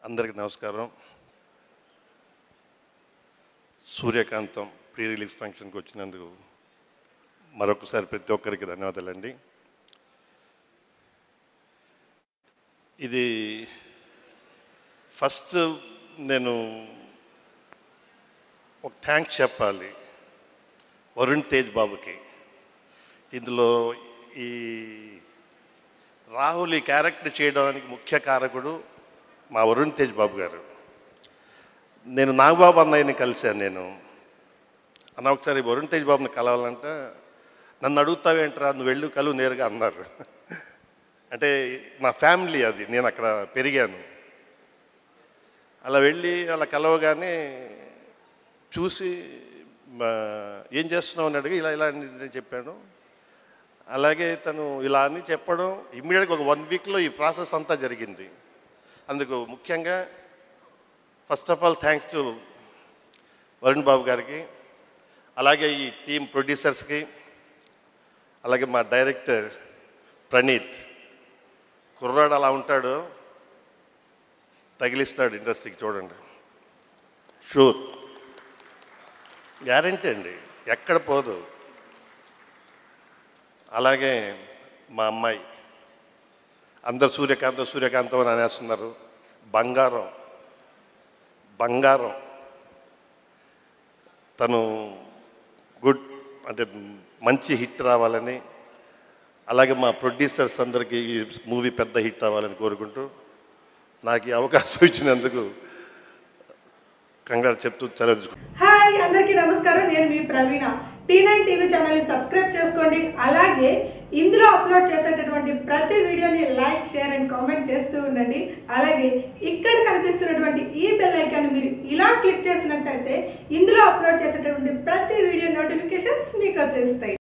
అందరికి నమస్కారం సూర్యకాంతం pre release ఫంక్షన్కి వచ్చినందుకు మరొకసారి ప్రతి ఒక్కరికి ధన్యవాదాలండి ఇది ఫస్ట్ నేను ఒక థ్యాంక్స్ చెప్పాలి వరుణ్ తేజ్ బాబుకి ఇందులో ఈ రాహుల్ ఈ క్యారెక్టర్ చేయడానికి ముఖ్య కారకుడు మా వరుణ్ తేజ్ బాబు గారు నేను నాగబాబు అన్నయ్యని కలిశాను నేను అన్న ఒకసారి వరుణ్ తేజ్ బాబుని కలవాలంటే నన్ను అడుగుతావేంట్రా నువ్వు వెళ్ళు కలువు నేరుగా అన్నారు అంటే నా ఫ్యామిలీ అది నేను అక్కడ పెరిగాను అలా వెళ్ళి అలా కలవగానే చూసి మా, ఏం చేస్తున్నావు అని అడిగి ఇలా ఇలా అని నేను చెప్పాను అలాగే తను ఇలా అని చెప్పడం ఇమ్మీడియట్గా ఒక వన్ వీక్లో ఈ ప్రాసెస్ అంతా జరిగింది అందుకు ముఖ్యంగా first of all thanks to Varun Babu గారికి అలాగే ఈ టీం ప్రొడ్యూసర్స్కి అలాగే మా డైరెక్టర్ ప్రణీత్ కుర్రాడు అలా ఉంటాడు తగిలిస్తాడు ఇండస్ట్రీకి చూడండి షూర్ గ్యారంటీ అండి ఎక్కడ పోదు అలాగే మా అమ్మాయి అందరు సూర్యకాంతం సూర్యకాంతం అని అనేస్తున్నారు బంగారం బంగారం తను గుడ్ అంటే మంచి హిట్ రావాలని అలాగే మా ప్రొడ్యూసర్స్ అందరికీ ఈ మూవీ పెద్ద హిట్ అవ్వాలని కోరుకుంటూ నాకు ఈ అవకాశం ఇచ్చినందుకు కంగారు చెప్తూ చదివించుకుంటాను హాయ్ అందరికీ నమస్కారం నేను మీ ప్రవీణ టీ నైన్ టీవీ ఛానల్ని సబ్స్క్రైబ్ చేసుకోండి అలాగే ఇందులో అప్లోడ్ చేసేటటువంటి ప్రతి వీడియోని లైక్ షేర్ అండ్ కామెంట్ చేస్తూ ఉండండి అలాగే ఇక్కడ కనిపిస్తున్నటువంటి ఈ బెల్ ఐకాన్ మీరు ఇలా క్లిక్ చేసినట్టయితే ఇందులో అప్లోడ్ చేసేటటువంటి ప్రతి వీడియో నోటిఫికేషన్స్ మీకు వచ్చేస్తాయి